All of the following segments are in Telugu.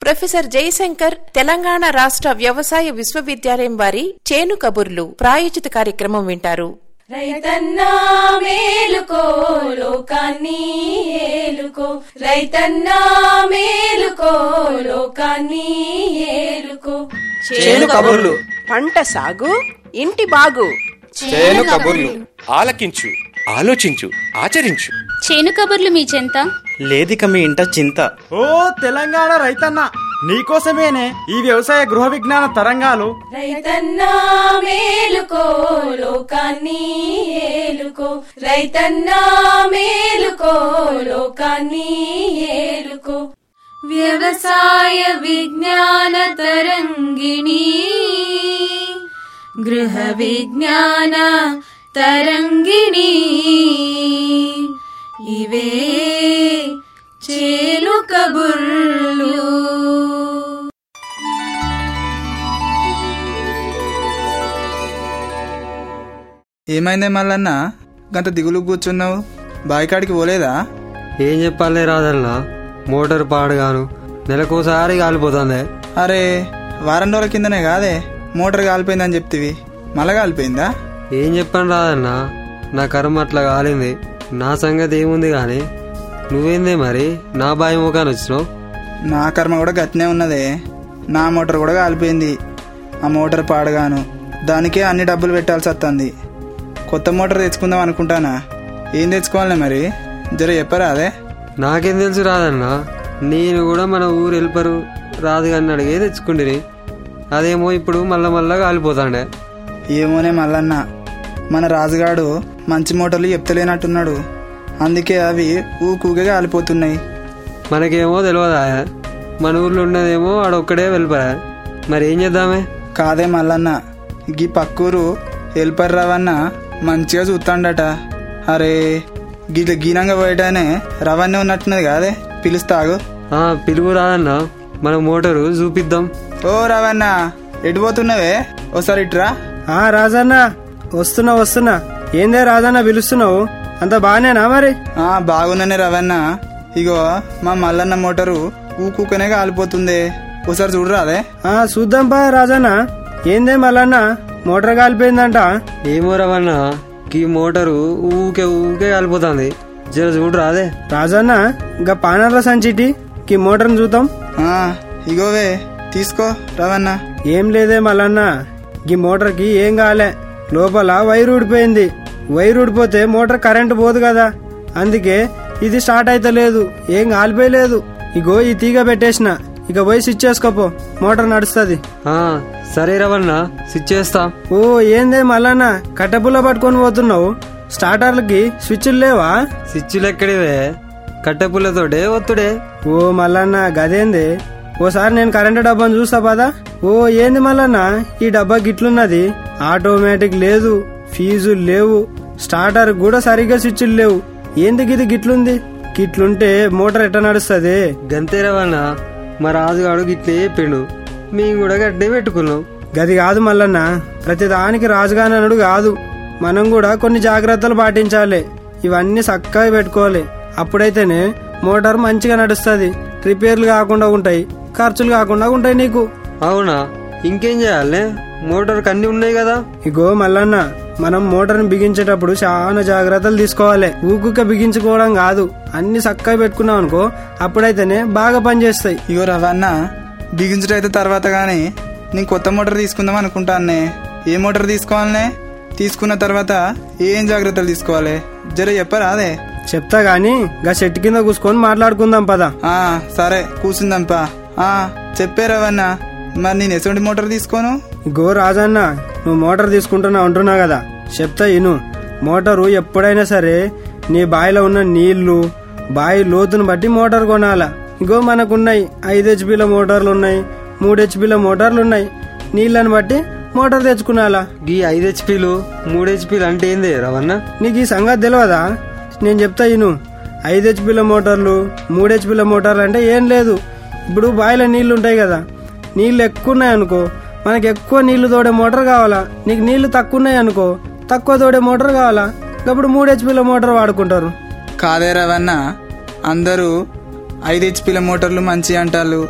ప్రొఫెసర్ జయశంకర్ తెలంగాణ రాష్ట్ర వ్యవసాయ విశ్వవిద్యాలయం వారి చేను కబుర్లు ప్రాయోజిత కార్యక్రమం వింటారు రైతన్నా మేలుకో లోకాన్ని ఏలుకో రైతన్నా మేలుకో లోకాన్ని ఏలుకో చేను కబుర్లు పంట సాగు ఇంటి బాగు చేను కబుర్లు ఆలకించు ఆలోచించు ఆచరించు చేను కబుర్లు మీ చెంత లేదిక మీ ఇంట చింత ఓ తెలంగాణ రైతన్న నీకోసమేనే ఈ వ్యవసాయ గృహ విజ్ఞాన తరంగాలు రైతన్నా మేలుకో లోకాన్ని ఏలుకో రైతన్నా మేలుకో లోకాన్ని ఏలుకో వ్యవసాయ విజ్ఞాన తరంగిణి గృహ విజ్ఞాన తరంగిణి ఇవే చేలు కబుర్లు ఏమైందే మల్లన్న గంత దిగులు కూర్చున్నావు బాయికాడికి పోలేదా ఏం చెప్పాలి రాదన్నా మోటార్ పాడుగాను నెలకోసారి కాలిపోతుంది అరే వారం రోజుల కిందనే కాదే మోటార్ కాలిపోయిందని చెప్తివి మళ్ళా కాలిపోయిందా ఏం చెప్పాను రాదన్నా నా కర్మ అట్లా కాలింది నా సంగతి ఏముంది కానీ నువ్వేందే మరి నా బాయి ముఖాన్ని వచ్చినావు నా కర్మ కూడా గట్టినే ఉన్నదే నా మోటార్ కూడా కాలిపోయింది ఆ మోటార్ పాడగాను దానికే అన్ని డబ్బులు పెట్టాల్సి వస్తుంది కొత్త మోటార్ తెచ్చుకుందాం అనుకుంటానా ఏం తెచ్చుకోవాలి మరి జర చెప్పరా అదే నాకేం తెలుసు రాదన్నా నేను కూడా మన ఊరు వెళ్ళిపరు రాదు కానీ అడిగే తెచ్చుకుంటుని అదేమో ఇప్పుడు మళ్ళా మళ్ళా కాలిపోతాండే ఏమోనే మల్లన్న మన రాజుగాడు మంచి మోటార్లు చెప్తలేనట్టున్నాడు అందుకే అవి ఊకూగా కాలిపోతున్నాయి మనకేమో తెలియదా మన ఊర్లో ఉన్నదేమో ఆడొక్కడే వెళ్ళిపోయా మరి ఏం చేద్దామే కాదే మల్లన్న గీ పక్కూరు హెల్పర్ రవన్న మంచిగా చూస్తాడట అరే గిట్ల గీనంగా పోయటానే రవన్నే ఉన్నట్టున్నది కాదే పిలుస్తాగు ఆ పిలుగు రాదన్నా మన మోటారు చూపిద్దాం ఓ రవన్న ఎటు పోతున్నావే ఓసారి ఇట్రా ఆ రాజన్న వస్తున్నా వస్తున్నా ఏందే రాజన్న పిలుస్తున్నావు అంత బాగానేనా మరి ఆ బాగున్నానే రవన్న ఇగో మా మల్లన్న మోటారు ఊకూకనే కాలిపోతుంది ఓసారి చూడరా అదే ఆ చూద్దాం పా రాజన్న ఏందే మల్లన్న మోటార్ కాలిపోయిందంట ఏమో రవన్నా ఈ మోటారు ఊకే ఊకే కాలిపోతుంది జర చూడు రాదే రాజన్న గా పానర్ల సంచిటి కి మోటార్ని చూద్దాం ఆ ఇగోవే తీసుకో రవన్న ఏం లేదే మల్లన్న ఈ మోటార్కి ఏం కాలే లోపల వైర్ ఊడిపోయింది వైర్ ఊడిపోతే మోటార్ కరెంట్ పోదు కదా అందుకే ఇది స్టార్ట్ అయితే లేదు ఏం కాలిపోయలేదు ఇగో ఈ తీగ పెట్టేసిన ఇక పోయి స్విచ్ చేసుకోపో మోటార్ నడుస్తుంది ఆ సరే రవన్నా స్విచ్ చేస్తా ఓ ఏందే మల్లన్న కట్టెపుల్ల పట్టుకొని పోతున్నావు స్టార్టర్లకి స్విచ్లు లేవా స్విచ్లు ఎక్కడివే కట్టెపుల్లతోటే ఒత్తుడే ఓ మల్లన్న గదేంది ఓసారి నేను కరెంటు డబ్బాను చూస్తా పదా ఓ ఏంది మల్లన్న ఈ డబ్బా గిట్లున్నది ఆటోమేటిక్ లేదు ఫీజులు లేవు స్టార్టర్ కూడా సరిగ్గా స్విచ్లు లేవు ఏంది ఇది గిట్లుంది గిట్లుంటే మోటార్ ఎట్ట నడుస్తుంది గంతే రవన్నా మా రాజుగాడు గిట్లే చెప్పిండు మేము కూడా గడ్డే పెట్టుకున్నాం గది కాదు మల్లన్న ప్రతి దానికి రాజుగాననుడు కాదు మనం కూడా కొన్ని జాగ్రత్తలు పాటించాలి ఇవన్నీ చక్కగా పెట్టుకోవాలి అప్పుడైతేనే మోటార్ మంచిగా నడుస్తుంది రిపేర్లు కాకుండా ఉంటాయి ఖర్చులు కాకుండా ఉంటాయి నీకు అవునా ఇంకేం చేయాలి మోటార్ అన్ని ఉన్నాయి కదా ఇగో మల్లన్న మనం మోటార్ని బిగించేటప్పుడు చాలా జాగ్రత్తలు తీసుకోవాలి ఊకుక బిగించుకోవడం కాదు అన్ని చక్కగా పెట్టుకున్నాం అనుకో అప్పుడైతేనే బాగా పనిచేస్తాయి ఇగో రవన్న బిగించుడు అయితే తర్వాత గానీ నేను కొత్త మోటార్ తీసుకుందాం అనుకుంటానే ఏ మోటార్ తీసుకోవాలనే తీసుకున్న తర్వాత ఏం జాగ్రత్తలు తీసుకోవాలి జర చెప్పరా అదే చెప్తా గాని గా చెట్టు కింద కూసుకొని మాట్లాడుకుందాం పదా ఆ సరే కూర్చుందంపా ఆ చెప్పే రవన్న మరి నేను ఎటువంటి మోటార్ తీసుకోను గో రాజన్న నువ్వు మోటార్ తీసుకుంటున్నా అంటున్నా కదా చెప్తా ఇను మోటారు ఎప్పుడైనా సరే నీ బావిలో ఉన్న నీళ్లు బావి లోతును బట్టి మోటార్ కొనాల ఇగో మనకున్నాయి ఐదు హెచ్పిల మోటార్లు ఉన్నాయి మూడు హెచ్పిల మోటార్లు ఉన్నాయి నీళ్ళని బట్టి మోటార్ తెచ్చుకున్నాలా ఈ ఐదు హెచ్పీలు మూడు హెచ్పీలు అంటే ఏంది రవన్న నీకు ఈ సంగతి తెలియదా నేను చెప్తా ఇను ఐదు హెచ్పిల మోటార్లు మూడు హెచ్పిల మోటార్లు అంటే ఏం లేదు ఇప్పుడు బావిలో నీళ్లు ఉంటాయి కదా నీళ్లు ఎక్కువ ఉన్నాయి అనుకో మనకి ఎక్కువ నీళ్లు తోడే మోటార్ కావాలా నీకు నీళ్లు తక్కువ ఉన్నాయి అనుకో తక్కువ తోడే మోటార్ కావాలా అప్పుడు మూడు హెచ్పిల మోటార్ వాడుకుంటారు కాదే రవన్న అందరూ ఐదు హెచ్పీల మోటార్లు మంచి అంటారు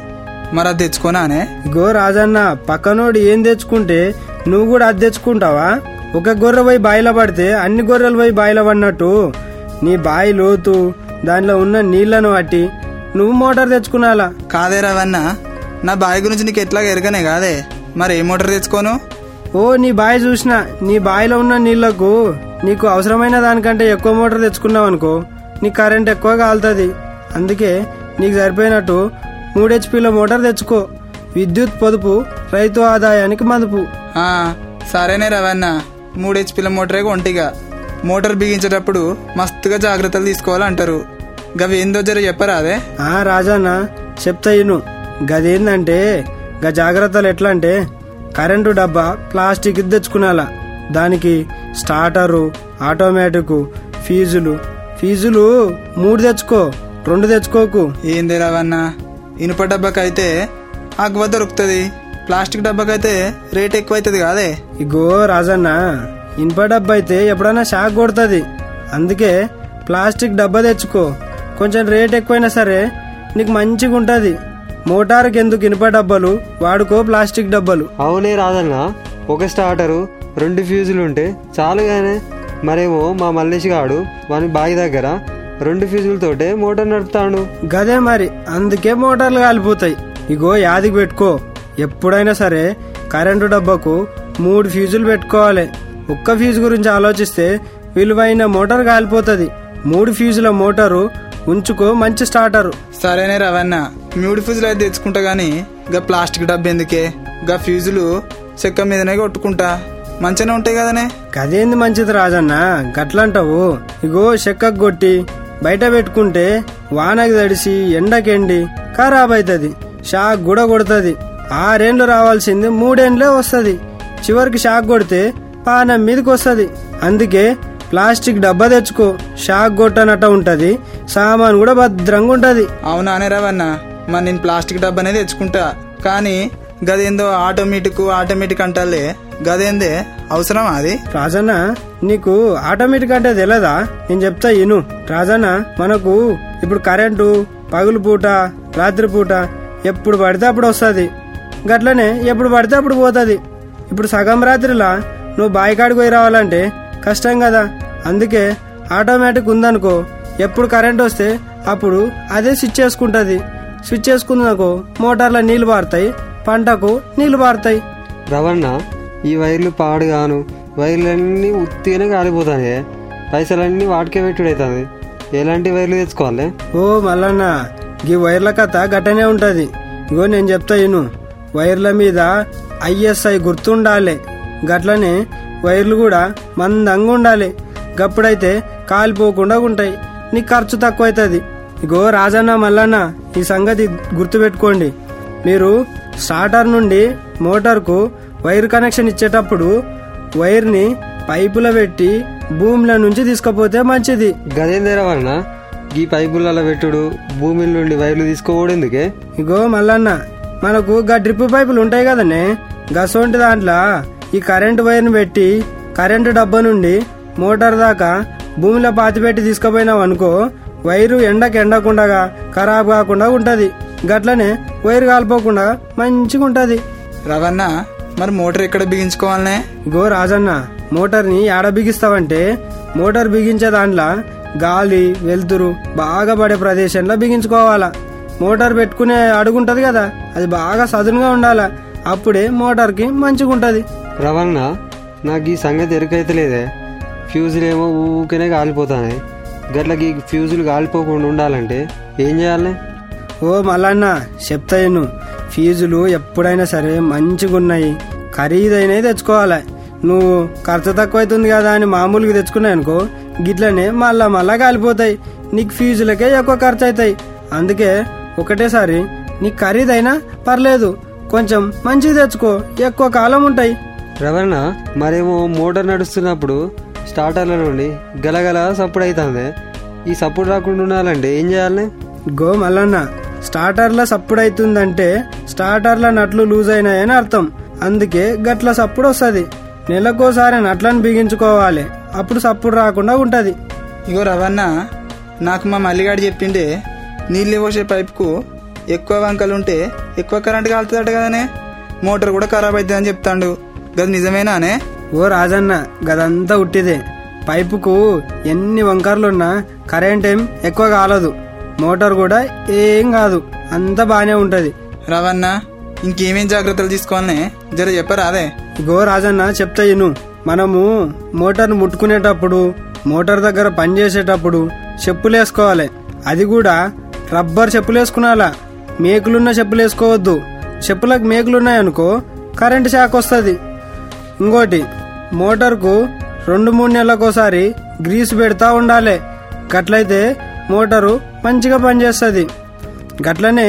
మరి అది తెచ్చుకోనానే ఇగో రాజన్న పక్కనోడు ఏం తెచ్చుకుంటే నువ్వు కూడా అది తెచ్చుకుంటావా ఒక గొర్రె పోయి బాయిలో పడితే అన్ని గొర్రెలు పోయి బాయిలో పడినట్టు నీ బాయి లోతు దానిలో ఉన్న నీళ్లను బట్టి నువ్వు మోటార్ తెచ్చుకున్నాలా కాదే రవన్న నా బావి గురించి నీకు ఎట్లా ఎరగనే కాదే మరి ఏ మోటార్ తెచ్చుకోను ఓ నీ బావి చూసిన నీ బావిలో ఉన్న నీళ్లకు నీకు అవసరమైన దానికంటే ఎక్కువ మోటార్ తెచ్చుకున్నావు అనుకో నీ కరెంట్ ఎక్కువ కాలుతుంది అందుకే నీకు సరిపోయినట్టు మూడు హెచ్పీల మోటార్ తెచ్చుకో విద్యుత్ పొదుపు రైతు ఆదాయానికి మదుపు ఆ, సరేనే రవన్న మూడు హెచ్పీల మోటరే ఒంటిగా మోటార్ బిగించేటప్పుడు మస్తుగా జాగ్రత్తలు తీసుకోవాలంటారు గవి ఏందో జర చెప్పరాదే ఆ రాజన్న చెప్తా ఇను గదేందంటే గా జాగ్రత్తలు ఎట్లా అంటే కరెంటు డబ్బా ప్లాస్టిక్ తెచ్చుకునేలా దానికి స్టార్టరు ఆటోమేటిక్ ఫీజులు ఫీజులు మూడు తెచ్చుకో రెండు తెచ్చుకోకు ఏంది రవన్న ఇనుప డబ్బాకైతే ఆకువ దొరుకుతుంది ప్లాస్టిక్ డబ్బాకైతే రేట్ ఎక్కువ అవుతుంది కాదే ఇగో రాజన్న ఇనుప డబ్బా అయితే ఎప్పుడైనా షాక్ కొడుతుంది అందుకే ప్లాస్టిక్ డబ్బా తెచ్చుకో కొంచెం రేట్ ఎక్కువైనా సరే నీకు మంచిగా ఉంటుంది మోటార్కి ఎందుకు ఇనుప డబ్బాలు వాడుకో ప్లాస్టిక్ డబ్బాలు అవునే రాదన్న ఒక స్టార్టరు రెండు ఫ్యూజులు ఉంటే చాలుగానే మరేమో మా మల్లేష్ గాడు వాని బావి దగ్గర రెండు ఫ్యూజులతోటే మోటార్ నడుపుతాడు గదే మరి అందుకే మోటార్లు కాలిపోతాయి ఇగో యాదికి పెట్టుకో ఎప్పుడైనా సరే కరెంటు డబ్బాకు మూడు ఫ్యూజులు పెట్టుకోవాలి ఒక్క ఫీజు గురించి ఆలోచిస్తే విలువైన మోటార్ కాలిపోతుంది మూడు ఫీజుల మోటారు ఉంచుకో మంచి స్టార్టరు సరేనే రవన్న మూడు ఫీజులు అయితే తెచ్చుకుంటా గానీ గా ప్లాస్టిక్ డబ్బా ఎందుకే గా ఫీజులు చెక్క మీదనే కొట్టుకుంటా మంచిగానే ఉంటాయి కదనే గదేంది మంచిది రాజన్న గట్లంటావు ఇగో చెక్కకు కొట్టి బయట పెట్టుకుంటే వానకి తడిసి ఎండకెండి ఖరాబ్ అవుతుంది షాక్ కూడా కొడుతుంది ఆరేండ్లు రావాల్సింది మూడేండ్లే వస్తుంది చివరికి షాక్ కొడితే పానం మీదకి వస్తుంది అందుకే ప్లాస్టిక్ డబ్బా తెచ్చుకో షాక్ కొట్టనట్ట ఉంటది సామాన్ కూడా భద్రంగా ఉంటది అవునానే రవన్న మరి నేను ప్లాస్టిక్ డబ్బానే తెచ్చుకుంటా కానీ గదేందో ఆటోమేటిక్ ఆటోమేటిక్ అంటాలే గదేందే అవసరమా అది రాజన్న నీకు ఆటోమేటిక్ అంటే తెలియదా నేను చెప్తా ఇను రాజన్న మనకు ఇప్పుడు కరెంటు పగులు పూట రాత్రి పూట ఎప్పుడు పడితే అప్పుడు వస్తుంది గట్లనే ఎప్పుడు పడితే అప్పుడు పోతుంది ఇప్పుడు సగం రాత్రిలా నువ్వు బాయికాడికి పోయి రావాలంటే కష్టం కదా అందుకే ఆటోమేటిక్ ఉందనుకో ఎప్పుడు కరెంట్ వస్తే అప్పుడు అదే స్విచ్ చేసుకుంటది స్విచ్ చేసుకుందనుకో మోటార్లో నీళ్లు పారుతాయి పంటకు నీళ్లు పారుతాయి రవణ ఈ వైర్లు పాడుగాను వైర్లన్నీ ఉత్తిగానే కాలిపోతాయి పైసలన్నీ వాటికే పెట్టుడైతుంది ఎలాంటి వైర్లు తెచ్చుకోవాలి ఓ మల్లన్న ఈ వైర్ల కథ గట్టనే ఉంటది ఇగో నేను చెప్తా ఇను వైర్ల మీద ఐఎస్ఐ గుర్తుండాలి గట్లనే వైర్లు కూడా మందంగా ఉండాలి గప్పుడైతే కాలిపోకుండా ఉంటాయి నీ ఖర్చు తక్కువ అవుతుంది ఇగో రాజన్న మల్లన్న ఈ సంగతి గుర్తుపెట్టుకోండి మీరు స్టార్టర్ నుండి మోటార్కు వైర్ కనెక్షన్ ఇచ్చేటప్పుడు వైర్ని పైపులో పెట్టి భూమిలో నుంచి తీసుకపోతే మంచిది గదేందే రవణ ఈ పైపులలో పెట్టుడు భూమిల నుండి వైర్లు తీసుకోవడం ఎందుకే ఇగో మల్లన్న మనకు గా డ్రిప్ పైపులు ఉంటాయి కదనే గసొంటి దాంట్లో ఈ కరెంటు వైర్ని పెట్టి కరెంటు డబ్బా నుండి మోటార్ దాకా భూమిలో పాతి పెట్టి తీసుకుపోయినావు అనుకో వైరు ఎండకు ఎండకుండగా ఖరాబ్ కాకుండా ఉంటది గట్లనే వైరు కాలిపోకుండా మంచిగా ఉంటది రవన్న మరి మోటార్ ఎక్కడ బిగించుకోవాలనే ఇగో రాజన్న మోటార్ని ఏడ బిగిస్తావంటే మోటార్ బిగించే దాంట్లో గాలి వెలుతురు బాగా పడే ప్రదేశంలో బిగించుకోవాలా మోటార్ పెట్టుకునే అడుగుంటది కదా అది బాగా సదునుగా ఉండాలా అప్పుడే మోటార్కి మంచిగా ఉంటది రవణ నాకు ఈ సంగతి ఎరుకైతలేదే ఫ్యూజులు ఏమో ఊరికేనే కాలిపోతాయి గట్లకి ఈ ఫ్యూజులు కాలిపోకుండా ఉండాలంటే ఏం చేయాలి ఓ మల్లన్న చెప్తాను ఫీజులు ఎప్పుడైనా సరే మంచిగా ఉన్నాయి ఖరీదైనవి తెచ్చుకోవాలి నువ్వు ఖర్చు తక్కువ అవుతుంది కదా అని మామూలుగా తెచ్చుకున్నాయి అనుకో గిట్లనే మళ్ళా మళ్ళా కాలిపోతాయి నీకు ఫీజులకే ఎక్కువ ఖర్చు అవుతాయి అందుకే ఒకటేసారి నీకు ఖరీదైనా పర్లేదు కొంచెం మంచిది తెచ్చుకో ఎక్కువ కాలం ఉంటాయి రవణ మరేమో మోటార్ నడుస్తున్నప్పుడు స్టార్టర్ల నుండి గలగల సప్పుడు అవుతుంది ఈ సప్పుడు రాకుండా ఉండాలంటే ఏం చేయాలి గో మల్లన్న స్టార్టర్ల సప్పుడు అవుతుందంటే స్టార్టర్ల నట్లు లూజ్ అయినాయని అర్థం అందుకే గట్ల సప్పుడు వస్తుంది నెలకోసారి నట్లను బిగించుకోవాలి అప్పుడు సప్పుడు రాకుండా ఉంటది ఇగో రవన్న నాకు మా మల్లిగాడు చెప్పిండే నీళ్ళు పోసే పైపుకు ఎక్కువ వంకలుంటే ఎక్కువ కరెంట్ కాలుతుందట కదనే మోటార్ కూడా ఖరాబ్ అవుతుంది అని చెప్తాండు గది నిజమేనానే ఓ రాజన్న గదంతా ఉట్టిదే పైపుకు ఎన్ని వంకర్లున్నా కరెంట్ ఏం ఎక్కువ కాలదు మోటార్ కూడా ఏం కాదు అంతా బానే ఉంటది రవన్న ఇంకేమేం జాగ్రత్తలు తీసుకోవాలనే జర చెప్పరాదే ఇగో రాజన్న చెప్తా ఇను మనము మోటార్ను ముట్టుకునేటప్పుడు మోటార్ దగ్గర పని చేసేటప్పుడు చెప్పులు వేసుకోవాలి అది కూడా రబ్బర్ చెప్పులు వేసుకునాలా మేకులున్న చెప్పులు వేసుకోవద్దు చెప్పులకు మేకులున్నాయనుకో కరెంట్ షాక్ వస్తుంది ఇంకోటి మోటార్కు రెండు మూడు నెలలకోసారి గ్రీస్ పెడతా ఉండాలి గట్లయితే మోటారు మంచిగా పనిచేస్తుంది గట్లనే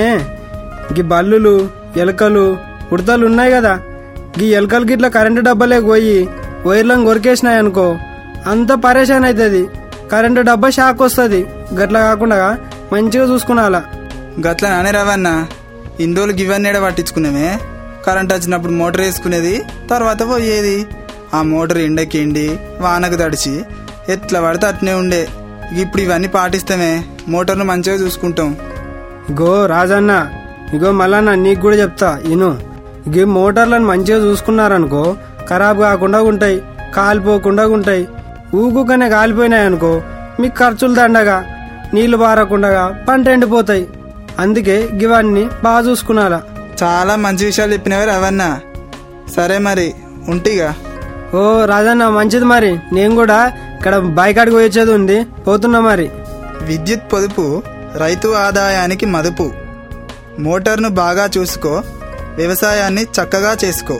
గీ బల్లులు ఎలకలు ఉడతలు ఉన్నాయి కదా గీ ఎలకలు గిట్ల కరెంటు డబ్బాలేకి పోయి వైర్లను కొరికేసినాయనుకో అంత పరేషాన్ అవుతుంది కరెంటు డబ్బా షాక్ వస్తుంది గట్ల కాకుండా మంచిగా చూసుకునాలా గట్ల నానే రవన్న ఇన్ని రోజులు గివన్నీ పట్టించుకున్నామే కరెంట్ వచ్చినప్పుడు మోటార్ వేసుకునేది తర్వాత పోయేది ఆ మోటార్ ఎండకి ఎండి వానకు తడిచి ఎట్లా పడితే అట్నే ఉండే ఇప్పుడు ఇవన్నీ పాటిస్తామే మోటార్ను మంచిగా చూసుకుంటాం ఇగో రాజన్న ఇగో మళ్ళా నీకు కూడా చెప్తా ఇను ఇగో మోటార్లను మంచిగా చూసుకున్నారనుకో ఖరాబ్ కాకుండా ఉంటాయి కాలిపోకుండా ఉంటాయి ఊకుకనే కాలిపోయినాయి అనుకో మీకు ఖర్చులు దండగా నీళ్లు బారకుండా పంట ఎండిపోతాయి అందుకే ఇవన్నీ బాగా చూసుకున్నారా చాలా మంచి విషయాలు చెప్పినవి రవన్న సరే మరి ఉంటిగా ఓ రాజన్న మంచిది మరి నేను కూడా ఇక్కడ బైకాడికి వచ్చేది ఉంది పోతున్నా మరి విద్యుత్ పొదుపు రైతు ఆదాయానికి మదుపు మోటార్ను బాగా చూసుకో వ్యవసాయాన్ని చక్కగా చేసుకో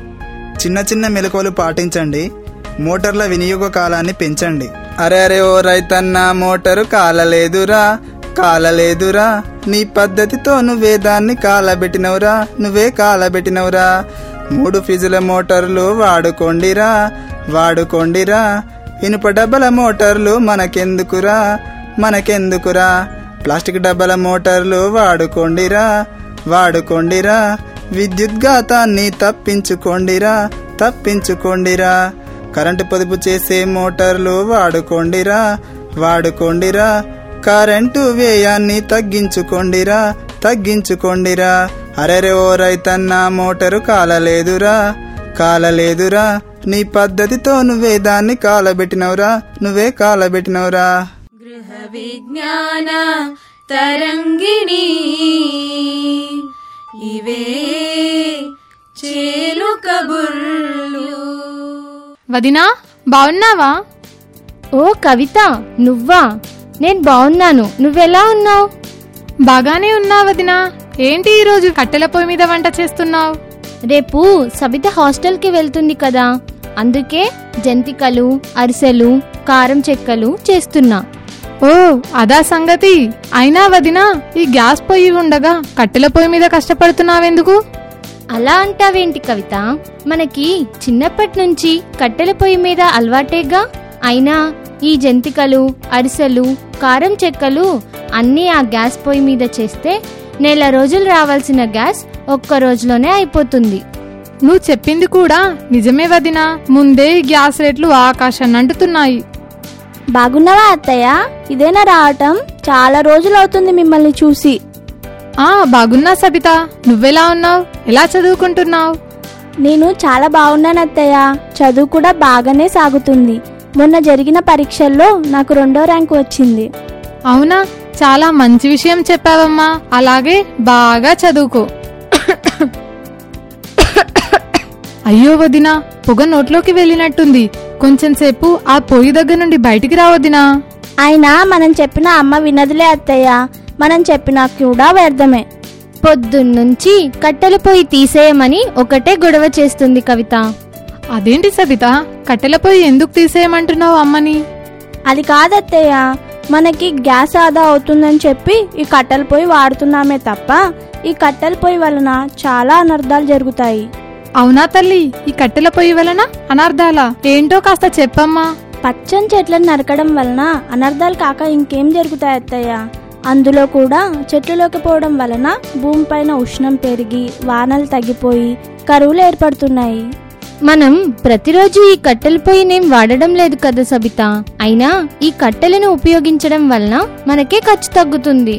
చిన్న చిన్న మెలకువలు పాటించండి మోటార్ల వినియోగ కాలాన్ని పెంచండి అరే అరే ఓ రైతన్న మోటారు కాలలేదురా కాలలేదురా నీ పద్ధతితో నువ్వే దాన్ని కాలబెట్టినవురా నువ్వే కాలబెట్టినవురా మూడు ఫిజుల మోటార్లు వాడుకోండిరా వాడుకోండిరా ఇనుప డబ్బల మోటార్లు మనకెందుకురా మనకెందుకురా ప్లాస్టిక్ డబ్బల మోటార్లు వాడుకోండిరా వాడుకోండిరా విద్యుత్ ఘాతాన్ని తప్పించుకోండిరా తప్పించుకోండిరా కరెంటు పొదుపు చేసే మోటార్లు వాడుకోండిరా వాడుకోండిరా కరెంటు వ్యయాన్ని తగ్గించుకోండిరా తగ్గించుకోండిరా అరెరే ఓ రైతన్న మోటారు కాలలేదురా కాలలేదురా నీ పద్ధతితో నువ్వే దాన్ని కాలబెట్టినవురా నువ్వే కాలబెట్టినవురా గృహ విజ్ఞాన తరంగిణి ఇవే చేలు కబుర్లు వదినా బాగున్నావా ఓ కవిత నువ్వా నేను బాగున్నాను నువ్వెలా ఉన్నావు బాగానే ఉన్నావు వదినా ఏంటి ఈరోజు కట్టెల పొయ్యి మీద వంట చేస్తున్నావు రేపు సబిత హాస్టల్కి వెళ్తుంది కదా అందుకే జంతికలు అరిసెలు కారం చెక్కలు చేస్తున్నా ఓ అదా సంగతి అయినా వదినా ఈ గ్యాస్ పొయ్యి ఉండగా కట్టెల పొయ్యి మీద కష్టపడుతున్నావెందుకు అలా అంటావేంటి కవిత మనకి చిన్నప్పటి నుంచి కట్టెల పొయ్యి మీద అలవాటేగా అయినా ఈ జంతికలు అరిసెలు కారం చెక్కలు అన్నీ ఆ గ్యాస్ పొయ్యి మీద చేస్తే నెల రోజులు రావాల్సిన గ్యాస్ ఒక్క రోజులోనే అయిపోతుంది నువ్వు చెప్పింది కూడా నిజమే వదినా ముందే ఈ గ్యాస్ రేట్లు ఆకాశాన్ని అంటుతున్నాయి బాగున్నావా అత్తయ్య ఇదేనా రావటం చాలా రోజులు అవుతుంది మిమ్మల్ని చూసి ఆ బాగున్నా సబిత నువ్వెలా ఉన్నావు ఎలా చదువుకుంటున్నావు నేను చాలా బాగున్నాను అత్తయ్య చదువు కూడా బాగానే సాగుతుంది మొన్న జరిగిన పరీక్షల్లో నాకు రెండో ర్యాంకు వచ్చింది అవునా చాలా మంచి విషయం చెప్పావమ్మా అలాగే బాగా చదువుకో అయ్యో వదినా పొగ నోట్లోకి వెళ్ళినట్టుంది కొంచెం సేపు ఆ పొయ్యి దగ్గర నుండి బయటికి రావద్దినా అయినా మనం చెప్పిన అమ్మ వినదులే అత్తయ్య మనం చెప్పినా కూడా వ్యర్థమే పొద్దున్నుంచి కట్టెల పొయ్యి తీసేయమని ఒకటే గొడవ చేస్తుంది కవిత అదేంటి సబిత కట్టెల పొయ్యి ఎందుకు తీసేయమంటున్నావు అమ్మని అది కాదత్తయ్య మనకి గ్యాస్ ఆదా అవుతుందని చెప్పి ఈ కట్టెల పొయ్యి వాడుతున్నామే తప్ప ఈ కట్టెల పొయ్యి వలన చాలా అనర్థాలు జరుగుతాయి అవునా తల్లి ఈ కట్టెల పొయ్యి వలన అనర్థాలా ఏంటో కాస్త చెప్పమ్మా పచ్చని చెట్లను నరకడం వలన అనర్థాలు కాక ఇంకేం జరుగుతాయి అత్తయ్య అందులో కూడా చెట్లులోకి పోవడం వలన భూమిపైన ఉష్ణం పెరిగి వానలు తగ్గిపోయి కరువులు ఏర్పడుతున్నాయి మనం ప్రతిరోజు ఈ కట్టెల పొయ్యినేం వాడడం లేదు కదా సబిత అయినా ఈ కట్టెలను ఉపయోగించడం వలన మనకే ఖర్చు తగ్గుతుంది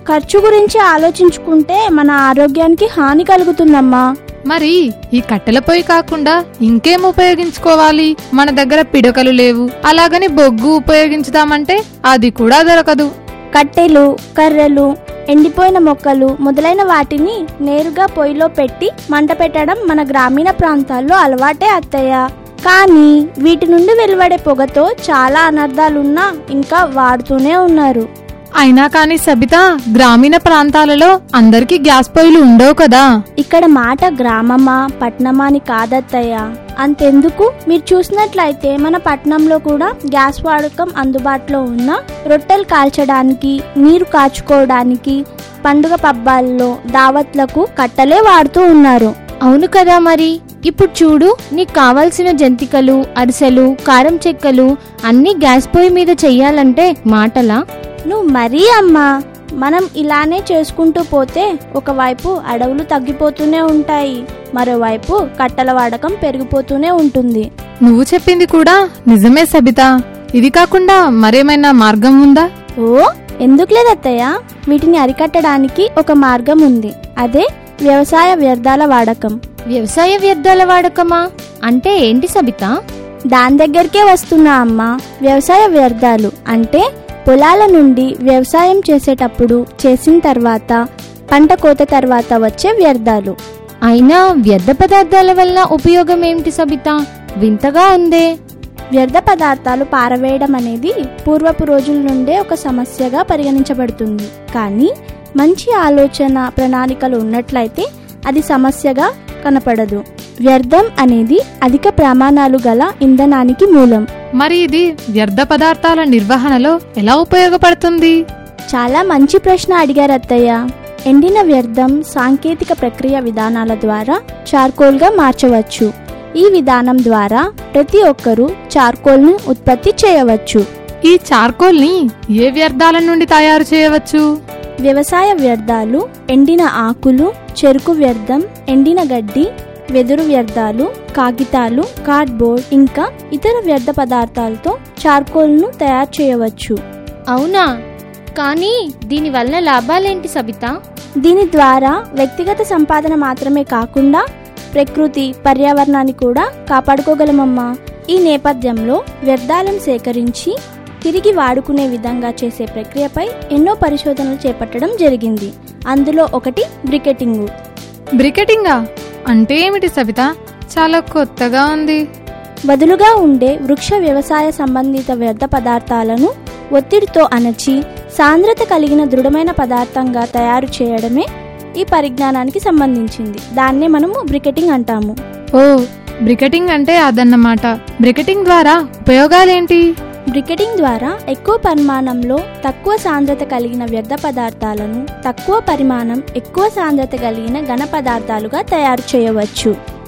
ఖర్చు గురించి ఆలోచించుకుంటే మన ఆరోగ్యానికి హాని కలుగుతుందమ్మా మరి ఈ కట్టెల పొయ్యి కాకుండా ఇంకేం ఉపయోగించుకోవాలి మన దగ్గర పిడకలు లేవు అలాగని బొగ్గు ఉపయోగించుదామంటే అది కూడా దొరకదు కట్టెలు కర్రలు ఎండిపోయిన మొక్కలు మొదలైన వాటిని నేరుగా పొయ్యిలో పెట్టి మంట పెట్టడం మన గ్రామీణ ప్రాంతాల్లో అలవాటే అత్తయ్య కానీ వీటి నుండి వెలువడే పొగతో చాలా అనర్థాలున్నా ఇంకా వాడుతూనే ఉన్నారు అయినా కానీ సబిత గ్రామీణ ప్రాంతాలలో అందరికీ గ్యాస్ పొయ్యిలు ఉండవు కదా ఇక్కడ మాట గ్రామమా పట్నమా అని కాదత్తయ్య అంతెందుకు మీరు చూసినట్లయితే మన పట్నంలో కూడా గ్యాస్ వాడకం అందుబాటులో ఉన్న రొట్టెలు కాల్చడానికి నీరు కాచుకోవడానికి పండుగ పబ్బాల్లో దావత్లకు కట్టలే వాడుతూ ఉన్నారు అవును కదా మరి ఇప్పుడు చూడు నీకు కావాల్సిన జంతికలు అరిసెలు కారం చెక్కలు అన్నీ గ్యాస్ పొయ్యి మీద చెయ్యాలంటే మాటలా నువ్వు మరీ అమ్మా మనం ఇలానే చేసుకుంటూ పోతే ఒకవైపు అడవులు తగ్గిపోతూనే ఉంటాయి మరోవైపు కట్టల వాడకం పెరిగిపోతూనే ఉంటుంది నువ్వు చెప్పింది కూడా నిజమే సబిత ఇది కాకుండా మరేమైనా మార్గం ఉందా ఓ ఎందుకు లేదత్తయ్య వీటిని అరికట్టడానికి ఒక మార్గం ఉంది అదే వ్యవసాయ వ్యర్థాల వాడకం వ్యవసాయ వ్యర్థాల వాడకమా అంటే ఏంటి సబిత దాని దగ్గరికే వస్తున్నా అమ్మా వ్యవసాయ వ్యర్థాలు అంటే పొలాల నుండి వ్యవసాయం చేసేటప్పుడు చేసిన తర్వాత పంట కోత తర్వాత వచ్చే వ్యర్థాలు అయినా వ్యర్థ పదార్థాల వల్ల ఉపయోగం ఏమిటి సబిత వింతగా ఉందే వ్యర్థ పదార్థాలు పారవేయడం అనేది పూర్వపు రోజుల నుండే ఒక సమస్యగా పరిగణించబడుతుంది కానీ మంచి ఆలోచన ప్రణాళికలు ఉన్నట్లయితే అది సమస్యగా కనపడదు వ్యర్థం అనేది అధిక ప్రమాణాలు గల ఇంధనానికి మూలం మరి ఇది వ్యర్థ పదార్థాల నిర్వహణలో ఎలా ఉపయోగపడుతుంది చాలా మంచి ప్రశ్న అడిగారు అత్తయ్య ఎండిన వ్యర్థం సాంకేతిక ప్రక్రియ విధానాల ద్వారా చార్కోల్గా మార్చవచ్చు ఈ విధానం ద్వారా ప్రతి ఒక్కరూ చార్కోల్ను ఉత్పత్తి చేయవచ్చు ఈ చార్కోల్ ని ఏ వ్యర్థాల నుండి తయారు చేయవచ్చు వ్యవసాయ వ్యర్థాలు ఎండిన ఆకులు చెరుకు వ్యర్థం ఎండిన గడ్డి వెదురు వ్యర్థాలు కాగితాలు కార్డ్బోర్డ్ ఇంకా ఇతర వ్యర్థ పదార్థాలతో చార్కోల్ను తయారు చేయవచ్చు అవునా కానీ దీనివల్ల లాభాలేంటి సబిత దీని ద్వారా వ్యక్తిగత సంపాదన మాత్రమే కాకుండా ప్రకృతి పర్యావరణాన్ని కూడా కాపాడుకోగలమమ్మా ఈ నేపథ్యంలో వ్యర్థాలను సేకరించి తిరిగి వాడుకునే విధంగా చేసే ప్రక్రియపై ఎన్నో పరిశోధనలు చేపట్టడం జరిగింది అందులో ఒకటి బ్రికెటింగు బ్రికెటింగా అంటే ఏమిటి సబిత చాలా కొత్తగా ఉంది బదులుగా ఉండే వృక్ష వ్యవసాయ సంబంధిత వ్యర్థ పదార్థాలను ఒత్తిడితో అణచి సాంద్రత కలిగిన దృఢమైన పదార్థంగా తయారు చేయడమే ఈ పరిజ్ఞానానికి సంబంధించింది దాన్నే మనము బ్రికెటింగ్ అంటాము ఓ బ్రికెటింగ్ అంటే అదన్నమాట బ్రికెటింగ్ ద్వారా ఉపయోగాలేంటి బ్రికెటింగ్ ద్వారా ఎక్కువ పరిమాణంలో తక్కువ సాంద్రత కలిగిన వ్యర్థ పదార్థాలను తక్కువ పరిమాణం ఎక్కువ సాంద్రత కలిగిన ఘన పదార్థాలుగా తయారు చేయవచ్చు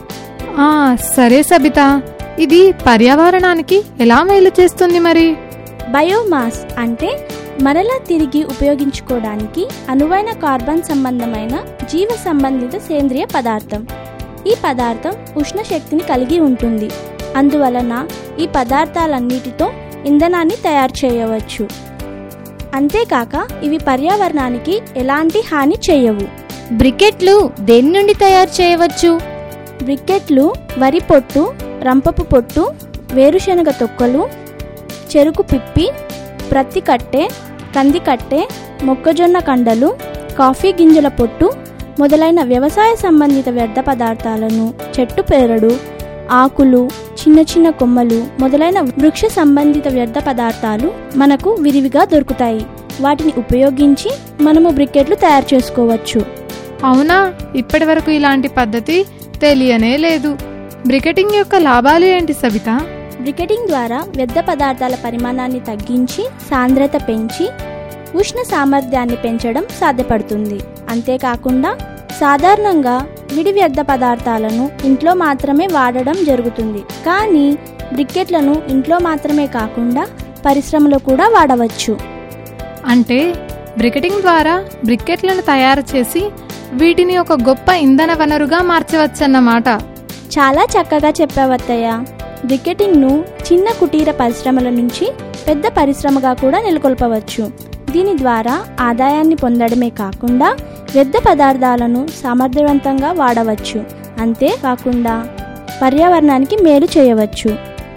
ఆ సరే సబిత ఇది పర్యావరణానికి ఎలా మేలు చేస్తుంది మరి బయోమాస్ అంటే మరలా తిరిగి ఉపయోగించుకోవడానికి అనువైన కార్బన్ సంబంధమైన జీవ సంబంధిత సేంద్రియ పదార్థం ఈ పదార్థం ఉష్ణ శక్తిని కలిగి ఉంటుంది అందువలన ఈ పదార్థాలన్నిటితో ఇంధనాన్ని తయారు చేయవచ్చు అంతేకాక ఇవి పర్యావరణానికి ఎలాంటి హాని చేయవు బ్రికెట్లు దేని నుండి తయారు చేయవచ్చు బ్రికెట్లు వరి పొట్టు రంపపు పొట్టు వేరుశనగ తొక్కలు చెరుకు పిప్పి ప్రత్తి కట్టె కంది కట్టె మొక్కజొన్న కండలు కాఫీ గింజల పొట్టు మొదలైన వ్యవసాయ సంబంధిత వ్యర్థ పదార్థాలను చెట్టు పేరడు ఆకులు చిన్న చిన్న కొమ్మలు మొదలైన వృక్ష సంబంధిత వ్యర్థ పదార్థాలు మనకు విరివిగా దొరుకుతాయి వాటిని ఉపయోగించి మనము బ్రికెట్లు తయారు చేసుకోవచ్చు అవునా ఇప్పటి వరకు ఇలాంటి పద్ధతి తెలియనే లేదు బ్రికెటింగ్ యొక్క లాభాలు ఏంటి సబిత బ్రికెటింగ్ ద్వారా వ్యర్థ పదార్థాల పరిమాణాన్ని తగ్గించి సాంద్రత పెంచి ఉష్ణ సామర్థ్యాన్ని పెంచడం సాధ్యపడుతుంది అంతేకాకుండా సాధారణంగా విడి వ్యర్థ పదార్థాలను ఇంట్లో మాత్రమే వాడడం జరుగుతుంది కానీ బ్రికెట్లను ఇంట్లో మాత్రమే కాకుండా పరిశ్రమలో కూడా వాడవచ్చు అంటే బ్రికెటింగ్ ద్వారా బ్రికెట్లను తయారు చేసి వీటిని ఒక గొప్ప ఇంధన వనరుగా మార్చవచ్చన్నమాట చాలా చక్కగా చెప్పావత్తయ్య బ్రికెటింగ్ను చిన్న కుటీర పరిశ్రమల నుంచి పెద్ద పరిశ్రమగా కూడా నెలకొల్పవచ్చు దీని ద్వారా ఆదాయాన్ని పొందడమే కాకుండా వ్యర్థ పదార్థాలను సమర్థవంతంగా వాడవచ్చు అంతేకాకుండా పర్యావరణానికి మేలు చేయవచ్చు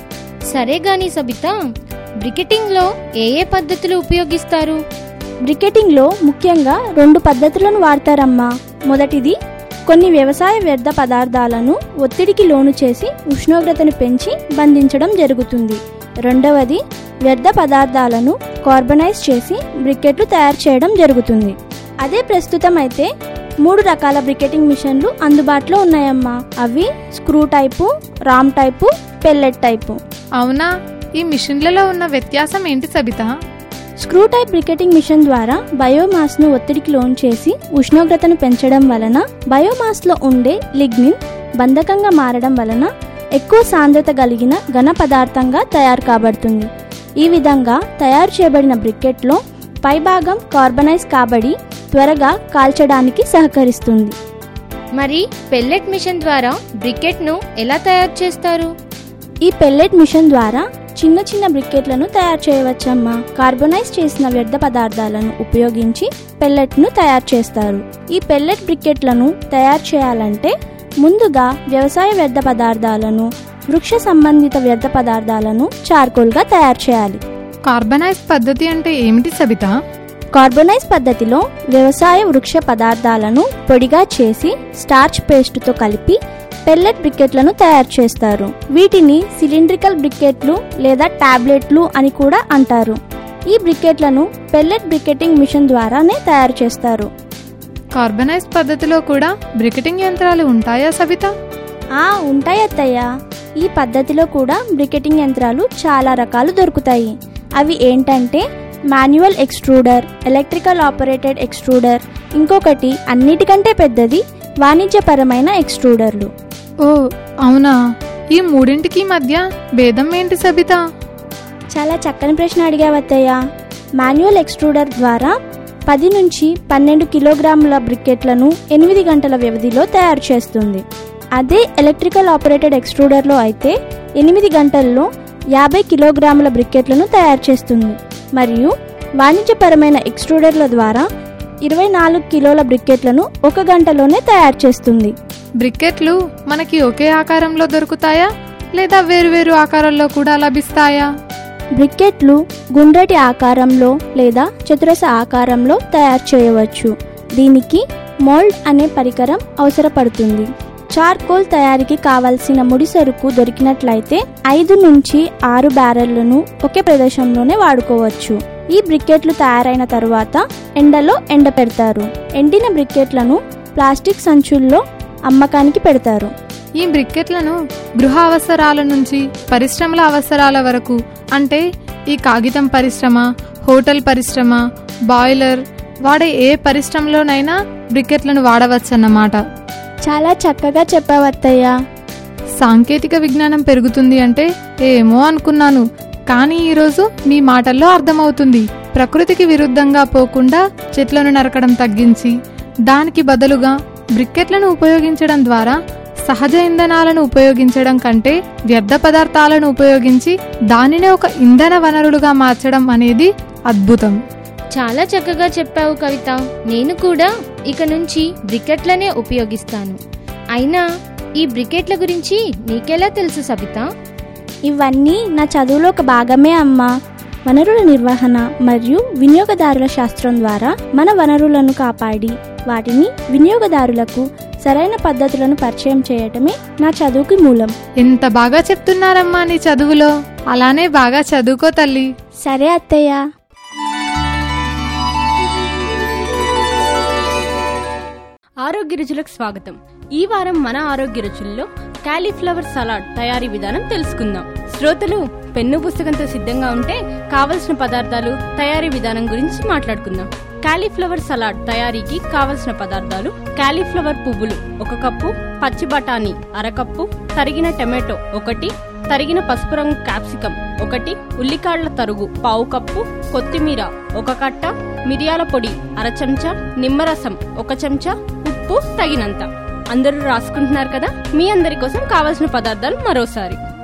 సరే గాని సబిత బ్రికెటింగ్లో ఏ ఏ పద్ధతులు ఉపయోగిస్తారు బ్రికెటింగ్లో ముఖ్యంగా రెండు పద్ధతులను వాడతారమ్మా మొదటిది కొన్ని వ్యవసాయ వ్యర్థ పదార్థాలను ఒత్తిడికి లోను చేసి ఉష్ణోగ్రతను పెంచి బంధించడం జరుగుతుంది రెండవది వ్యర్థ పదార్థాలను కార్బనైజ్ చేసి బ్రికెట్లు తయారు చేయడం జరుగుతుంది అదే ప్రస్తుతం అయితే మూడు రకాల బ్రికెటింగ్ మిషన్లు అందుబాటులో ఉన్నాయమ్మా అవి screw type ram type pellet type అవునా ఈ మిషన్లలో ఉన్న వ్యత్యాసం ఏంటి Sabitha screw type briquetting machine ద్వారా బయోమాస్ను ఒత్తిడికి లోన్ చేసి ఉష్ణోగ్రతను పెంచడం వలన బయోమాస్లో ఉండే లిగ్నిన్ బంధకంగా మారడం వలన ఎక్కువ సాంద్రత కలిగిన ఘన పదార్థంగా తయారు కాబడుతుంది ఈ విధంగా తయారు చేయబడిన బ్రికెట్లో పైభాగం కార్బనైజ్ కాబడి త్వరగా కాల్చడానికి సహకరిస్తుంది మరి పెల్లెట్ మిషన్ ద్వారా బ్రికెట్ను ఎలా తయారు చేస్తారు ఈ పెల్లెట్ మిషన్ ద్వారా చిన్న చిన్న బ్రికెట్లను తయారు చేయవచ్చమ్మా కార్బనైజ్ చేసిన వ్యర్థ పదార్థాలను ఉపయోగించి పెల్లెట్ను తయారు చేస్తారు ఈ పెల్లెట్ బ్రికెట్లను తయారు చేయాలంటే ముందుగా వ్యవసాయ వ్యర్థ పదార్థాలను వృక్ష సంబంధిత వ్యర్థ పదార్థాలను చార్కోల్గా తయారు చేయాలి కార్బనైజ్ పద్ధతి అంటే ఏమిటి సబిత కార్బనైజ్ పద్ధతిలో వ్యవసాయ వృక్ష పదార్థాలను పొడిగా చేసి స్టార్చ్ పేస్టుతో కలిపి పెల్లెట్ బ్రికెట్లను తయారు చేస్తారు వీటిని సిలిండ్రికల్ బ్రికెట్లు లేదా టాబ్లెట్లు అని కూడా అంటారు ఈ బ్రికెట్లను పెల్లెట్ బ్రికెటింగ్ మిషన్ ద్వారానే తయారు చేస్తారు కార్బనైజ్ పద్ధతిలో కూడా బ్రికెటింగ్ యంత్రాలు ఉంటాయా సబిత ఆ ఉంటాయి అత్తయ్య ఈ పద్ధతిలో కూడా బ్రికెటింగ్ యంత్రాలు చాలా రకాలు దొరుకుతాయి అవి ఏంటంటే manual extruder electrical operated extruder ఇంకొకటి అన్నిటికంటే పెద్దది వాణిజ్యపరమైన ఎక్స్ట్రూడర్లు ఓ అవునా ఈ మూడింటికి మధ్య భేదం ఏంటి సబిత చాలా చక్కని ప్రశ్న అడిగావత్తయ్య మాన్యువల్ ఎక్స్ట్రూడర్ ద్వారా పది నుంచి పన్నెండు కిలోగ్రాముల బ్రికెట్లను ఎనిమిది గంటల వ్యవధిలో తయారు చేస్తుంది అదే ఎలక్ట్రికల్ ఆపరేటెడ్ ఎక్స్ట్రూడర్లో అయితే ఎనిమిది గంటల్లో యాభై కిలోగ్రాముల బ్రికెట్లను తయారు చేస్తుంది మరియు వాణిజ్యపరమైన ఎక్స్ట్రూడర్ల ద్వారా ఇరవై నాలుగు కిలోల బ్రికెట్లను ఒక గంటలోనే తయారు చేస్తుంది బ్రికెట్లు మనకి ఒకే ఆకారంలో దొరుకుతాయా లేదా వేరువేరు ఆకారాల్లో కూడా లభిస్తాయా బ్రికెట్లు గుండ్రటి ఆకారంలో లేదా చతురస ఆకారంలో తయారు చేయవచ్చు దీనికి మోల్డ్ అనే పరికరం అవసరపడుతుంది చార్కోల్ తయారీకి కావలసిన ముడి సరుకు దొరికినట్లయితే ఐదు నుంచి ఆరు బ్యారెళ్లను ఒకే ప్రదేశంలోనే వాడుకోవచ్చు ఈ బ్రికెట్లు తయారైన తరువాత ఎండలో ఎండపెడతారు ఎండిన బ్రికెట్లను ప్లాస్టిక్ సంచుల్లో అమ్మకానికి పెడతారు ఈ బ్రికెట్లను గృహ అవసరాల నుంచి పరిశ్రమల అవసరాల వరకు అంటే ఈ కాగితం పరిశ్రమ హోటల్ పరిశ్రమ బాయిలర్ వాడే ఏ పరిశ్రమలోనైనా బ్రికెట్లను వాడవచ్చన్నమాట చాలా చక్కగా చెప్పావత్తయ్యా సాంకేతిక విజ్ఞానం పెరుగుతుంది అంటే ఏమో అనుకున్నాను కానీ ఈరోజు మీ మాటల్లో అర్థమవుతుంది ప్రకృతికి విరుద్ధంగా పోకుండా చెట్లను నరకడం తగ్గించి దానికి బదులుగా బ్రికెట్లను ఉపయోగించడం ద్వారా సహజ ఇంధనాలను ఉపయోగించడం కంటే వ్యర్థ పదార్థాలను ఉపయోగించి దానినే ఒక ఇంధన వనరులుగా మార్చడం అనేది అద్భుతం చాలా చక్కగా చెప్పావు కవిత నేను కూడా ఇక నుంచి బ్రికెట్లనే ఉపయోగిస్తాను అయినా ఈ బ్రికెట్ల గురించి నీకెలా తెలుసు సబిత ఇవన్నీ నా చదువులో ఒక భాగమే అమ్మా వనరుల నిర్వహణ మరియు వినియోగదారుల శాస్త్రం ద్వారా మన వనరులను కాపాడి వాటిని వినియోగదారులకు సరైన పద్ధతులను పరిచయం చేయటమే నా చదువుకి మూలం ఎంత బాగా చెప్తున్నారమ్మా నీ చదువులో అలానే బాగా చదువుకో తల్లి సరే అత్తయ్య ఆరోగ్య రుచులకు స్వాగతం ఈ వారం మన ఆరోగ్య రుచుల్లో కాలీఫ్లవర్ సలాడ్ తయారీ విధానం తెలుసుకుందాం శ్రోతలు పెన్ను పుస్తకంతో సిద్ధంగా ఉంటే కావలసిన పదార్థాలు తయారీ విధానం గురించి మాట్లాడుకుందాం కాలీఫ్లవర్ సలాడ్ తయారీకి కావలసిన పదార్థాలు కాలీఫ్లవర్ పువ్వులు ఒక కప్పు పచ్చి బఠానీ అరకప్పు తరిగిన టమాటో ఒకటి తరిగిన పసుపు రంగు క్యాప్సికం ఒకటి ఉల్లికాళ్ల తరుగు పావు కప్పు కొత్తిమీర ఒక కట్ట మిరియాల పొడి అర చెంచా నిమ్మరసం ఒక చెంచా ఉప్పు తగినంత అందరూ రాసుకుంటున్నారు కదా మీ అందరి కోసం కావలసిన పదార్థాలు మరోసారి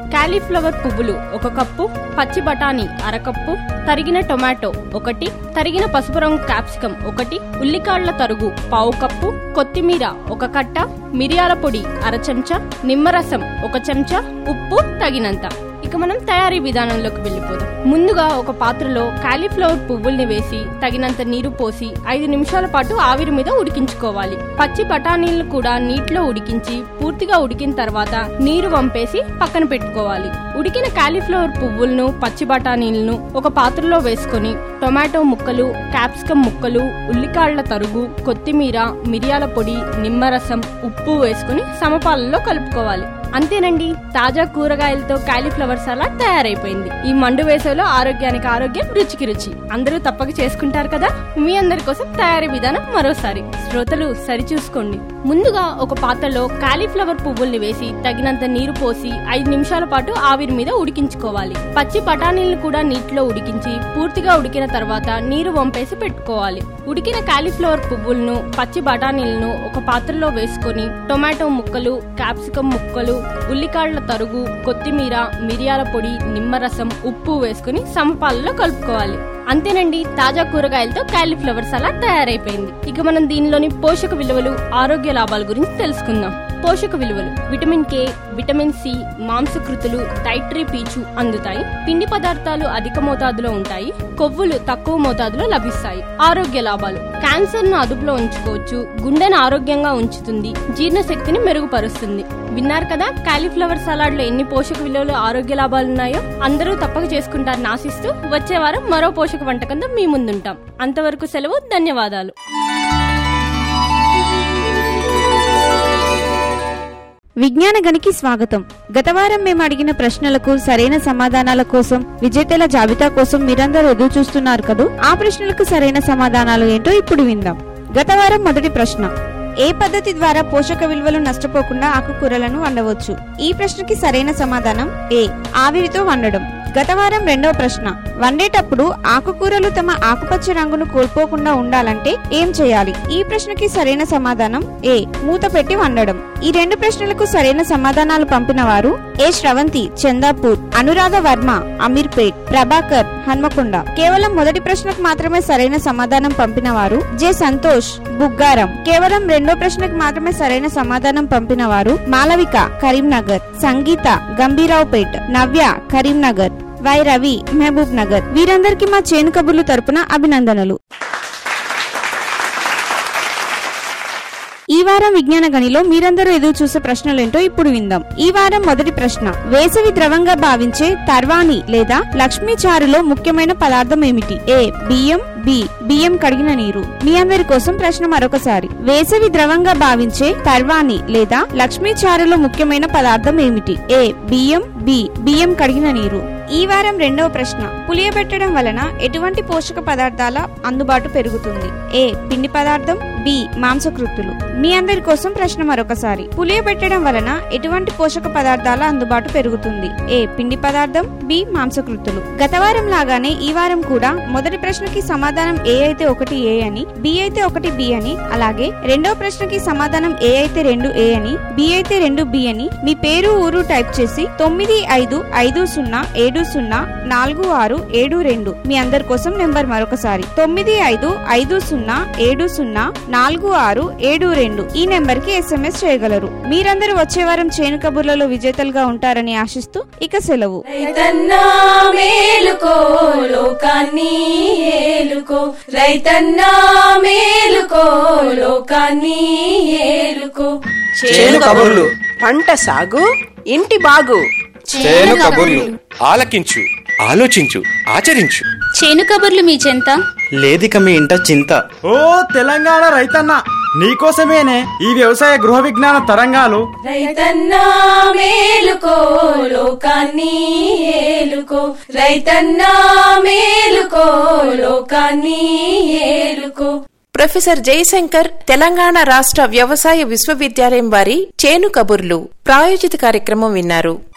కాలీఫ్లవర్ పువ్వులు ఒక కప్పు పచ్చి బఠానీ అరకప్పు తరిగిన టొమాటో ఒకటి తరిగిన పసుపు రంగు క్యాప్సికం ఒకటి ఉల్లికాళ్ల తరుగు పావు కప్పు కొత్తిమీర ఒక కట్ట మిరియాల పొడి అర చెంచా నిమ్మరసం ఒక చెంచా ఉప్పు తగినంత ఇక మనం తయారీ విధానంలోకి వెళ్ళిపోదాం ముందుగా ఒక పాత్రలో కాలీఫ్లవర్ పువ్వుల్ని వేసి తగినంత నీరు పోసి ఐదు నిమిషాల పాటు ఆవిరి మీద ఉడికించుకోవాలి పచ్చి బఠానీలను కూడా నీటిలో ఉడికించి పూర్తిగా ఉడికిన తర్వాత నీరు వంపేసి పక్కన పెట్టుకోవాలి ఉడికిన కాలీఫ్లవర్ పువ్వులను పచ్చి బఠానీలను ఒక పాత్రలో వేసుకొని టొమాటో ముక్కలు క్యాప్సికం ముక్కలు ఉల్లికాళ్ల తరుగు కొత్తిమీర మిరియాల పొడి నిమ్మరసం ఉప్పు వేసుకుని సమపాలలో కలుపుకోవాలి అంతేనండి తాజా కూరగాయలతో కాలీఫ్లవర్ సలాడ్ తయారైపోయింది ఈ మండు వేసవిలో ఆరోగ్యానికి ఆరోగ్యం రుచికి రుచి అందరూ తప్పక చేసుకుంటారు కదా మీ అందరి కోసం తయారీ విధానం మరోసారి శ్రోతలు సరిచూసుకోండి ముందుగా ఒక పాత్రలో కాలీఫ్లవర్ పువ్వుల్ని వేసి తగినంత నీరు పోసి ఐదు నిమిషాల పాటు ఆవిరి మీద ఉడికించుకోవాలి పచ్చి బఠానీలను కూడా నీటిలో ఉడికించి పూర్తిగా ఉడికిన తర్వాత నీరు వంపేసి పెట్టుకోవాలి ఉడికిన కాలీఫ్లవర్ పువ్వులను పచ్చి బఠానీలను ఒక పాత్రలో వేసుకొని టొమాటో ముక్కలు క్యాప్సికం ముక్కలు ఉల్లికాళ్ల తరుగు కొత్తిమీర మిరియాల పొడి నిమ్మరసం ఉప్పు వేసుకుని సమపాలలో కలుపుకోవాలి అంతేనండి తాజా కూరగాయలతో కాలీఫ్లవర్ సలాడ్ తయారైపోయింది ఇక మనం దీనిలోని పోషక విలువలు ఆరోగ్య లాభాల గురించి తెలుసుకుందాం పోషక విలువలు విటమిన్ కే విటమిన్ సి మాంసకృతులు డైటరీ పీచు అందుతాయి పిండి పదార్థాలు అధిక మోతాదులో ఉంటాయి కొవ్వులు తక్కువ మోతాదులో లభిస్తాయి ఆరోగ్య లాభాలు క్యాన్సర్ ను అదుపులో ఉంచుకోవచ్చు గుండెను ఆరోగ్యంగా ఉంచుతుంది జీర్ణశక్తిని మెరుగుపరుస్తుంది విన్నారు కదా కాలీఫ్లవర్ సలాడ్ లో ఎన్ని పోషక విలువలు ఆరోగ్య లాభాలు ఉన్నాయో అందరూ తప్పక చేసుకుంటారని ఆశిస్తూ వచ్చే వారం మరో పోషక వంటకంతో మీ ముందుంటాం అంతవరకు సెలవు ధన్యవాదాలు విజ్ఞాన గనికి స్వాగతం గత వారం మేము అడిగిన ప్రశ్నలకు సరైన సమాధానాల కోసం విజేతల జాబితా కోసం మీరందరూ ఎదురు చూస్తున్నారు కదూ ఆ ప్రశ్నలకు సరైన సమాధానాలు ఏంటో ఇప్పుడు విందాం గత వారం మొదటి ప్రశ్న ఏ పద్ధతి ద్వారా పోషక విలువలు నష్టపోకుండా ఆకుకూరలను వండవచ్చు ఈ ప్రశ్నకి సరైన సమాధానం ఏ ఆవిరితో వండడం గత వారం రెండవ ప్రశ్న వండేటప్పుడు ఆకుకూరలు తమ ఆకుపచ్చ రంగును కోల్పోకుండా ఉండాలంటే ఏం చేయాలి ఈ ప్రశ్నకి సరైన సమాధానం ఏ మూత పెట్టి వండడం ఈ రెండు ప్రశ్నలకు సరైన సమాధానాలు పంపిన వారు ఏ శ్రవంతి చందాపూర్ అనురాధ వర్మ అమీర్పేట్ ప్రభాకర్ హన్మకొండ కేవలం మొదటి ప్రశ్నకు మాత్రమే సరైన సమాధానం పంపిన వారు జె సంతోష్ బుగ్గారం కేవలం రెండో ప్రశ్నకు మాత్రమే సరైన సమాధానం పంపిన వారు మాలవిక కరీంనగర్ సంగీత గంభీరావుపేట్ నవ్య కరీంనగర్ వై రవి మహబూబ్ నగర్ వీరందరికీ మా చేను కబుర్లు తరపున అభినందనలు ఈ వారం విజ్ఞాన గనిలో మీరందరూ ఎదురు చూసే ప్రశ్నలేంటో ఇప్పుడు విందాం ఈ వారం మొదటి ప్రశ్న వేసవి ద్రవంగా భావించే తర్వాణి లేదా లక్ష్మీ చారులో ముఖ్యమైన పదార్థం ఏమిటి ఏ బియ్యం బి బియ్యం కడిగిన నీరు మీ అందరి కోసం ప్రశ్న మరొకసారి వేసవి ద్రవంగా భావించే తర్వాణి లేదా లక్ష్మీ చారులో ముఖ్యమైన పదార్థం ఏమిటి ఏ బియ్యం బి బియ్యం కడిగిన నీరు ఈ వారం రెండవ ప్రశ్న పులియబెట్టడం వలన ఎటువంటి పోషక పదార్థాల అందుబాటు పెరుగుతుంది ఏ పిండి పదార్థం బి మాంసకృత్తులు మీ అందరి కోసం ప్రశ్న మరొకసారి పులియబెట్టడం వలన ఎటువంటి పోషక పదార్థాల అందుబాటు పెరుగుతుంది ఏ పిండి పదార్థం బి మాంసకృత్తులు గత వారం లాగానే ఈ వారం కూడా మొదటి ప్రశ్నకి సమాధానం ఏ అయితే ఒకటి ఏ అని బి అయితే ఒకటి బి అని అలాగే రెండవ ప్రశ్నకి సమాధానం ఏ అయితే రెండు ఏ అని బి అయితే రెండు బి అని మీ పేరు ఊరు టైప్ చేసి తొమ్మిది ఐదు ఐదు సున్నా ఏడు సున్నా నాలుగు ఆరు ఏడు రెండు మీ అందరి కోసం నెంబర్ మరొకసారి తొమ్మిది ఐదు ఐదు సున్నా ఏడు సున్నా నాలుగు ఆరు ఏడు రెండు ఈ నెంబర్ కి ఎస్ఎంఎస్ చేయగలరు మీరందరూ వచ్చే వారం చేను కబుర్లలో విజేతలుగా ఉంటారని ఆశిస్తూ ఇక సెలవు రైతన్నా మేలుకో లోకాన్ని ఏలుకో రైతన్నా మేలుకో లోకాన్ని ఏలుకో చేను కబుర్లు పంట సాగు ఇంటి బాగు చేను కబుర్లు ఆలకించు ఆలోచించు ఆచరించు చేను కబుర్లు మీ చెంత లేదిక మీ ఇంట చింత ఓ తెలంగాణ రైతన్న నీకోసమేనే ఈ వ్యవసాయ గృహ విజ్ఞాన తరంగాలు రైతన్నా మేలుకో లోకాన్ని ఏలుకో రైతన్నా మేలుకో లోకాన్ని ఏలుకో ప్రొఫెసర్ జయశంకర్ తెలంగాణ రాష్ట్ర వ్యవసాయ విశ్వవిద్యాలయం వారి చేను కబుర్లు ప్రాయోజిత కార్యక్రమం విన్నారు